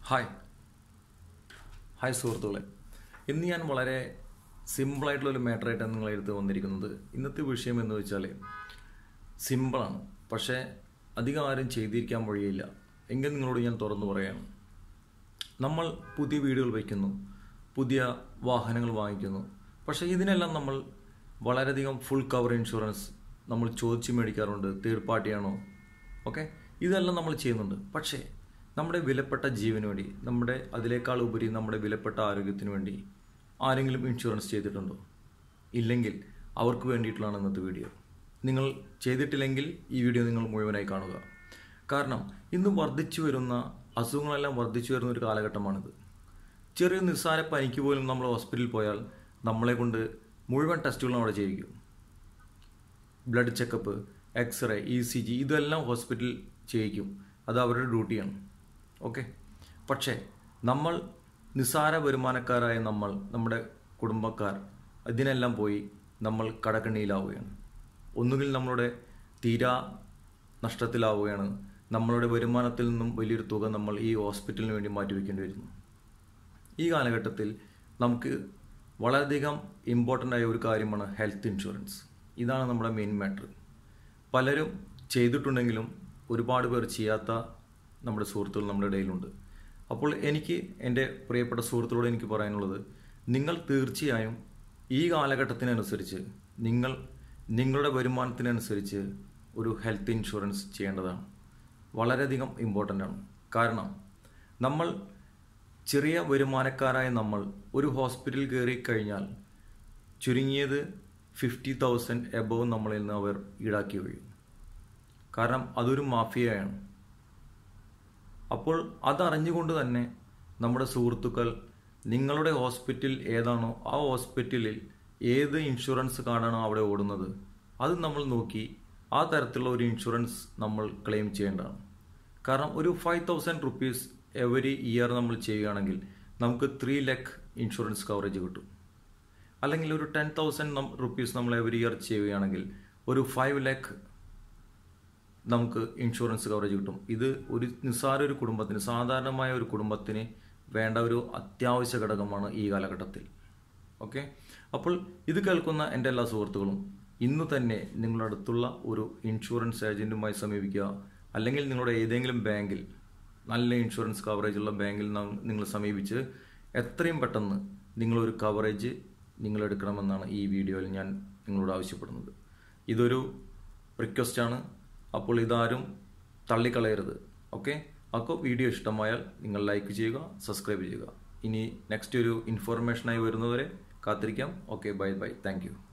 hi hi സുഹൃത്തുക്കളെ ഇന്ന് ഞാൻ വളരെ സിമ്പിളായിട്ടുള്ളൊരു മാറ്ററായിട്ടാണ് നിങ്ങളെ എടുത്ത് വന്നിരിക്കുന്നത് ഇന്നത്തെ വിഷയം എന്ന് വെച്ചാൽ സിമ്പിളാണ് പക്ഷേ അധികം ആരും ചെയ്തിരിക്കാൻ വഴിയില്ല എങ്കിൽ നിങ്ങളോട് ഞാൻ തുറന്നു പറയാണ് നമ്മൾ പുതിയ വീടുകൾ വയ്ക്കുന്നു പുതിയ വാഹനങ്ങൾ വാങ്ങിക്കുന്നു പക്ഷേ ഇതിനെല്ലാം നമ്മൾ വളരെയധികം ഫുൾ കവർ ഇൻഷുറൻസ് നമ്മൾ ചോദിച്ച് മേടിക്കാറുണ്ട് തേർഡ് പാർട്ടിയാണോ ഓക്കെ ഇതെല്ലാം നമ്മൾ ചെയ്യുന്നുണ്ട് പക്ഷേ നമ്മുടെ വിലപ്പെട്ട ജീവന് വേണ്ടി നമ്മുടെ അതിനേക്കാൾ ഉപരി നമ്മുടെ വിലപ്പെട്ട ആരോഗ്യത്തിന് വേണ്ടി ആരെങ്കിലും ഇൻഷുറൻസ് ചെയ്തിട്ടുണ്ടോ ഇല്ലെങ്കിൽ അവർക്ക് വേണ്ടിയിട്ടുള്ളതാണ് ഇന്നത്തെ വീഡിയോ നിങ്ങൾ ചെയ്തിട്ടില്ലെങ്കിൽ ഈ വീഡിയോ നിങ്ങൾ മുഴുവനായി കാണുക കാരണം ഇന്ന് വർദ്ധിച്ചു വരുന്ന അസുഖങ്ങളെല്ലാം വർദ്ധിച്ചു വരുന്ന ഒരു കാലഘട്ടമാണിത് ചെറിയ നിസ്സാര പനിക്ക് പോലും നമ്മൾ ഹോസ്പിറ്റലിൽ പോയാൽ നമ്മളെ കൊണ്ട് മുഴുവൻ ടെസ്റ്റുകളും അവിടെ ചെയ്യിക്കും blood checkup x-ray E C G ഇതെല്ലാം ഹോസ്പിറ്റലിൽ ചെയ്യിക്കും അത് അവരുടെ ഡ്യൂട്ടിയാണ് ഓക്കെ പക്ഷേ നമ്മൾ നിസ്സാര വരുമാനക്കാരായ നമ്മൾ നമ്മുടെ കുടുംബക്കാർ ഇതിനെല്ലാം പോയി നമ്മൾ കടക്കണ്ണിയിലാവുകയാണ് ഒന്നുകിൽ നമ്മളുടെ തീരാ നഷ്ടത്തിലാവുകയാണ് നമ്മളുടെ വരുമാനത്തിൽ നിന്നും വലിയൊരു തുക നമ്മൾ ഈ ഹോസ്പിറ്റലിന് വേണ്ടി മാറ്റിവെക്കേണ്ടി വരുന്നു ഈ കാലഘട്ടത്തിൽ നമുക്ക് വളരെയധികം ഇമ്പോർട്ടൻ്റ് ആയ ഒരു കാര്യമാണ് ഹെൽത്ത് ഇൻഷുറൻസ് ഇതാണ് നമ്മുടെ മെയിൻ മാറ്റർ പലരും ചെയ്തിട്ടുണ്ടെങ്കിലും ഒരുപാട് പേർ ചെയ്യാത്ത നമ്മുടെ സുഹൃത്തുക്കൾ നമ്മുടെ ഇടയിലുണ്ട് അപ്പോൾ എനിക്ക് എൻ്റെ പ്രിയപ്പെട്ട സുഹൃത്തുക്കളോട് എനിക്ക് പറയാനുള്ളത് നിങ്ങൾ തീർച്ചയായും ഈ കാലഘട്ടത്തിനനുസരിച്ച് നിങ്ങൾ നിങ്ങളുടെ വരുമാനത്തിനനുസരിച്ച് ഒരു ഹെൽത്ത് ഇൻഷുറൻസ് ചെയ്യേണ്ടതാണ് വളരെയധികം ഇമ്പോർട്ടൻ്റ് ആണ് കാരണം നമ്മൾ ചെറിയ വരുമാനക്കാരായ നമ്മൾ ഒരു ഹോസ്പിറ്റലിൽ കയറി കഴിഞ്ഞാൽ ചുരുങ്ങിയത് ഫിഫ്റ്റി തൗസൻഡ് എബവ് നമ്മളിൽ നിന്ന് അവർ ഈടാക്കി കഴിയും കാരണം അതൊരു മാഫിയയാണ് അപ്പോൾ അതറിഞ്ഞുകൊണ്ട് തന്നെ നമ്മുടെ സുഹൃത്തുക്കൾ നിങ്ങളുടെ ഹോസ്പിറ്റൽ ഏതാണോ ആ ഹോസ്പിറ്റലിൽ ഏത് ഇൻഷുറൻസ് കാർഡാണോ അവിടെ ഓടുന്നത് അത് നമ്മൾ നോക്കി ആ തരത്തിലുള്ള ഒരു ഇൻഷുറൻസ് നമ്മൾ ക്ലെയിം ചെയ്യേണ്ടതാണ് കാരണം ഒരു five thousand rupees every year നമ്മൾ ചെയ്യുകയാണെങ്കിൽ നമുക്ക് ത്രീ ലാക്ക് ഇൻഷുറൻസ് കവറേജ് കിട്ടും അല്ലെങ്കിൽ ഒരു ടെൻ തൗസൻഡ് റുപ്പീസ് നമ്മൾ എവറി ഇയർ ചെയ്യുകയാണെങ്കിൽ ഒരു ഫൈവ് ലാക്ക് നമുക്ക് ഇൻഷുറൻസ് കവറേജ് കിട്ടും ഇത് ഒരു നിസ്സാര ഒരു കുടുംബത്തിന് സാധാരണമായ ഒരു കുടുംബത്തിന് വേണ്ട ഒരു അത്യാവശ്യ ഘടകമാണ് ഈ കാലഘട്ടത്തിൽ ഓക്കെ അപ്പോൾ ഇത് കേൾക്കുന്ന എൻ്റെ എല്ലാ സുഹൃത്തുക്കളും ഇന്ന് തന്നെ നിങ്ങളുടെ അടുത്തുള്ള ഒരു ഇൻഷുറൻസ് ഏജൻറ്റുമായി സമീപിക്കുക അല്ലെങ്കിൽ നിങ്ങളുടെ ഏതെങ്കിലും ബാങ്കിൽ നല്ല ഇൻഷുറൻസ് കവറേജ് ഉള്ള ബാങ്കിൽ നിങ്ങൾ സമീപിച്ച് എത്രയും പെട്ടെന്ന് നിങ്ങളൊരു കവറേജ് നിങ്ങൾ എടുക്കണമെന്നാണ് ഈ വീഡിയോയിൽ ഞാൻ നിങ്ങളോട് ആവശ്യപ്പെടുന്നത് ഇതൊരു റിക്വസ്റ്റാണ് അപ്പോൾ ഇതാരും തള്ളിക്കളയരുത് ഓക്കെ അപ്പോൾ വീഡിയോ ഇഷ്ടമായാൽ നിങ്ങൾ ലൈക്ക് ചെയ്യുക സബ്സ്ക്രൈബ് ചെയ്യുക ഇനി നെക്സ്റ്റ് ഒരു ഇൻഫോർമേഷനായി വരുന്നവരെ കാത്തിരിക്കാം ഓക്കെ ബൈ ബൈ താങ്ക്